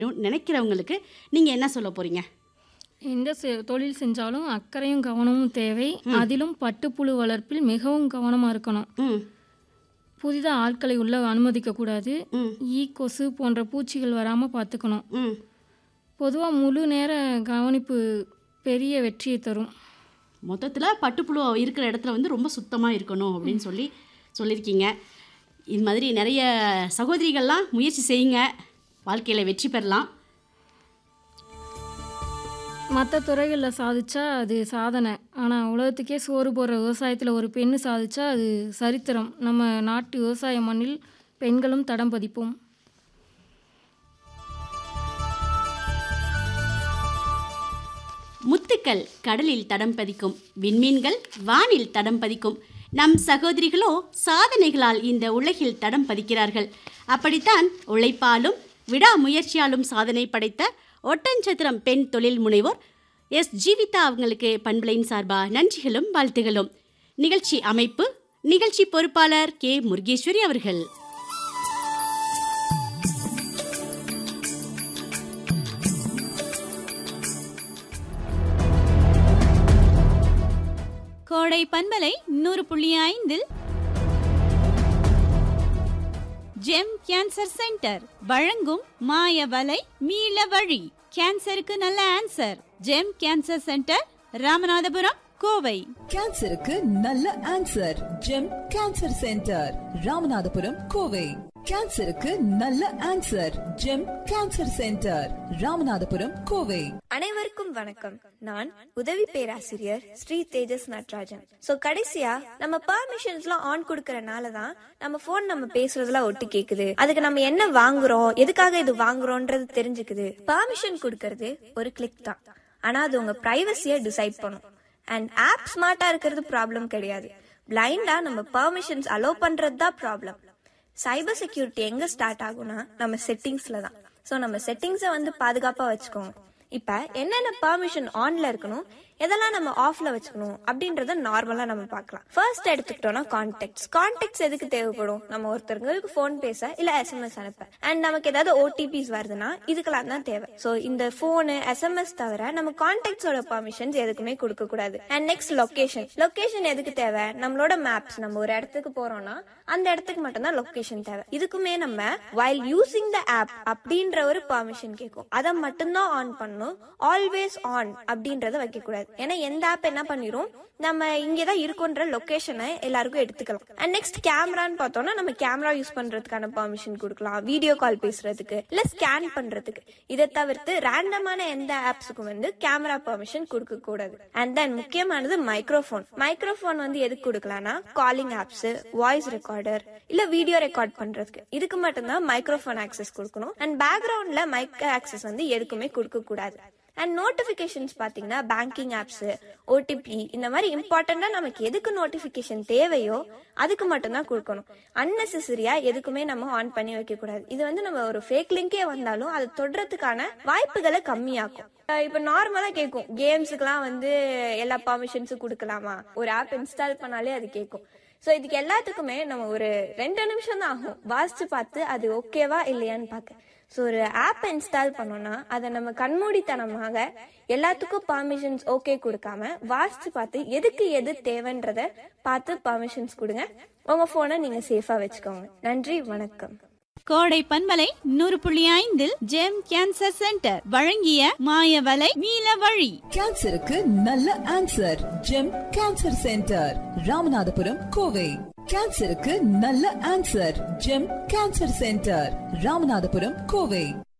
நினைக்கிறவங்களுக்கு நீங்கள் என்ன சொல்ல போகிறீங்க எந்த செ- தொழில் செஞ்சாலும் அக்கறையும் கவனமும் தேவை அதிலும் பட்டுப்புழு வளர்ப்பில் மிகவும் கவனமாக இருக்கணும் ம் புதிதாக ஆட்களை உள்ள அனுமதிக்கக்கூடாது ம் ஈ கொசு போன்ற பூச்சிகள் வராமல் பார்த்துக்கணும் ம் பொதுவாக முழு நேர கவனிப்பு பெரிய வெற்றியை தரும் மொத்தத்தில் பட்டுப்புழு இருக்கிற இடத்துல வந்து ரொம்ப சுத்தமாக இருக்கணும் அப்படின்னு சொல்லி சொல்லியிருக்கீங்க இது மாதிரி நிறைய சகோதரிகள்லாம் முயற்சி செய்யுங்க வாழ்க்கையில் வெற்றி பெறலாம் மற்ற துறைகளில் சாதிச்சா அது சாதனை ஆனால் உலகத்துக்கே சோறு போடுற விவசாயத்தில் ஒரு பெண்ணு சாதிச்சா அது சரித்திரம் நம்ம நாட்டு விவசாய மண்ணில் பெண்களும் தடம் பதிப்போம் முத்துக்கள் கடலில் தடம் பதிக்கும் விண்மீன்கள் வானில் தடம் பதிக்கும் நம் சகோதரிகளோ சாதனைகளால் இந்த உலகில் தடம் பதிக்கிறார்கள் அப்படித்தான் உழைப்பாலும் விடாமுயற்சியாலும் சாதனை படைத்த ஒட்டஞ்சத்திரம் பெண் தொழில் முனைவோர் எஸ் ஜீவிதா அவங்களுக்கு பண்பலையின் சார்பா நன்றிகளும் வாழ்த்துகளும் நிகழ்ச்சி அமைப்பு நிகழ்ச்சி பொறுப்பாளர் கே முருகேஸ்வரி அவர்கள் கோடை பண்பலை நூறு புள்ளி ஐந்தில் ஜெம் கேன்சர் சென்டர் வழங்கும் மாய வலை மீள வழி கேன்சருக்கு நல்ல answer Gem cancer centre Ramanathapuram Kovai கேன்சருக்கு நல்ல answer Gem cancer centre Ramanathapuram Kovai கேன்சருக்கு நல்ல answer Gem cancer centre Ramanathapuram Kovai அனைவருக்கும் வணக்கம் நான் உதவி பேராசிரியர் ஸ்ரீ தேஜஸ் நட்ராஜன் சோ கடைசியா நம்ம பர்மிஷன்ஸ்லாம் ஆன் கொடுக்கறனால தான் நம்ம போன் நம்ம பேசுறதுலாம் ஒட்டு கேக்குது அதுக்கு நம்ம என்ன வாங்குறோம் எதுக்காக இது வாங்குறோம்ன்றது தெரிஞ்சுக்குது பர்மிஷன் கொடுக்கறது ஒரு கிளிக் தான் ஆனா அது உங்க பிரைவசிய டிசைட் பண்ணும் அண்ட் ஆப் ஸ்மார்ட்டா இருக்கிறது ப்ராப்ளம் கிடையாது பிளைண்டா நம்ம பர்மிஷன்ஸ் அலோவ் பண்றது தான் ப்ராப்ளம் சைபர் செக்யூரிட்டி எங்க ஸ்டார்ட் ஆகும்னா நம்ம செட்டிங்ஸ்ல தான் சோ நம்ம செட்டிங்ஸை வந்து பாதுகாப்பா வச்சுக்கோங்க இப்ப என்னென்ன பெர்மிஷன் ஆன்ல இருக்கணும் எதெல்லாம் நம்ம ஆஃப்ல வச்சுக்கணும் அப்படின்றத நார்மலா நம்ம பார்க்கலாம் ஃபர்ஸ்ட் எடுத்துக்கிட்டோம்னா கான்டாக்ட்ஸ் கான்டாக்ட்ஸ் எதுக்கு தேவைப்படும் நம்ம ஒருத்தருக்கு ஃபோன் பேச இல்ல எஸ்எம்எஸ் அனுப்ப அண்ட் நமக்கு ஏதாவது ஓடிபிஸ் வருதுன்னா இதுக்கெல்லாம் தான் தேவை சோ இந்த போனு எஸ்எம்எஸ் தவிர நம்ம கான்டாக்ட்ஸோட பெர்மிஷன்ஸ் எதுக்குமே கொடுக்க கூடாது அண்ட் நெக்ஸ்ட் லொகேஷன் லொகேஷன் எதுக்கு தேவை நம்மளோட மேப்ஸ் நம்ம ஒரு இடத்துக்கு போறோம்னா அந்த இடத்துக்கு மட்டும்தான் லொகேஷன் தேவை இதுக்குமே நம்ம வைல் யூசிங் த ஆப் அப்படின்ற ஒரு பெர்மிஷன் கேட்கும் அதை மட்டும்தான் ஆன் பண்ணணும் ஆல்வேஸ் ஆன் அப்படின்றத வைக்க கூடாது ஏன்னா எந்த ஆப் என்ன பண்ணிரும் நம்ம இங்கதான் இருக்கோன்ற லொகேஷனை எல்லாருக்கும் எடுத்துக்கலாம் அண்ட் நெக்ஸ்ட் கேமரான்னு பார்த்தோம்னா நம்ம கேமரா யூஸ் பண்றதுக்கான பெர்மிஷன் கொடுக்கலாம் வீடியோ கால் பேசுறதுக்கு இல்ல ஸ்கேன் பண்றதுக்கு இதை தவிர்த்து ரேண்டமான எந்த ஆப்ஸுக்கும் வந்து கேமரா பெர்மிஷன் கொடுக்க கூடாது அண்ட் தென் முக்கியமானது மைக்ரோஃபோன் மைக்ரோஃபோன் வந்து எதுக்கு கொடுக்கலாம்னா காலிங் ஆப்ஸ் வாய்ஸ் ரெக்கார்டர் இல்ல வீடியோ ரெக்கார்ட் பண்றதுக்கு இதுக்கு மட்டும்தான் மைக்ரோஃபோன் ஆக்சஸ் கொடுக்கணும் அண்ட் பேக்ரவுண்ட்ல மைக் ஆக்சஸ் வந்து எதுக்குமே கொடுக்க கூடாது அண்ட் நோட்டிபிகேஷன்ஸ் பாத்தீங்கன்னா பேங்கிங் ஆப்ஸ் ஓடிபி இந்த மாதிரி இம்பார்ட்டண்டா நமக்கு எதுக்கு நோட்டிபிகேஷன் தேவையோ அதுக்கு மட்டும்தான் கொடுக்கணும் அன்னெசரியா எதுக்குமே நம்ம ஆன் பண்ணி வைக்க கூடாது இது வந்து நம்ம ஒரு ஃபேக் லிங்கே வந்தாலும் அது தொடுறதுக்கான வாய்ப்புகளை கம்மியாக்கும் அஹ் இப்ப நார்மலா கேட்கும் கேம்ஸுக்குலாம் வந்து எல்லா பர்மிஷன்ஸும் கொடுக்கலாமா ஒரு ஆப் இன்ஸ்டால் பண்ணாலே அது கேட்கும் சோ இதுக்கு எல்லாத்துக்குமே நம்ம ஒரு ரெண்டு நிமிஷம் தான் ஆகும் வாசிச்சு பார்த்து அது ஓகேவா இல்லையான்னு பார்க்க ஸோ ஒரு ஆப் இன்ஸ்டால் பண்ணோம்னா அதை நம்ம கண்மூடித்தனமாக எல்லாத்துக்கும் பர்மிஷன்ஸ் ஓகே கொடுக்காம வாசிச்சு பார்த்து எதுக்கு எது தேவைன்றத பார்த்து பர்மிஷன்ஸ் கொடுங்க உங்க போனை நீங்க சேஃபா வச்சுக்கோங்க நன்றி வணக்கம் கோடை பண்பலை நூறு புள்ளி ஐந்தில் ஜெம் கேன்சர் சென்டர் வழங்கிய மாய வலை மீள வழி கேன்சருக்கு நல்ல answer Gem cancer centre Ramanathapuram Kovai கேன்சருக்கு நல்ல answer Gem cancer centre Ramanathapuram Kovai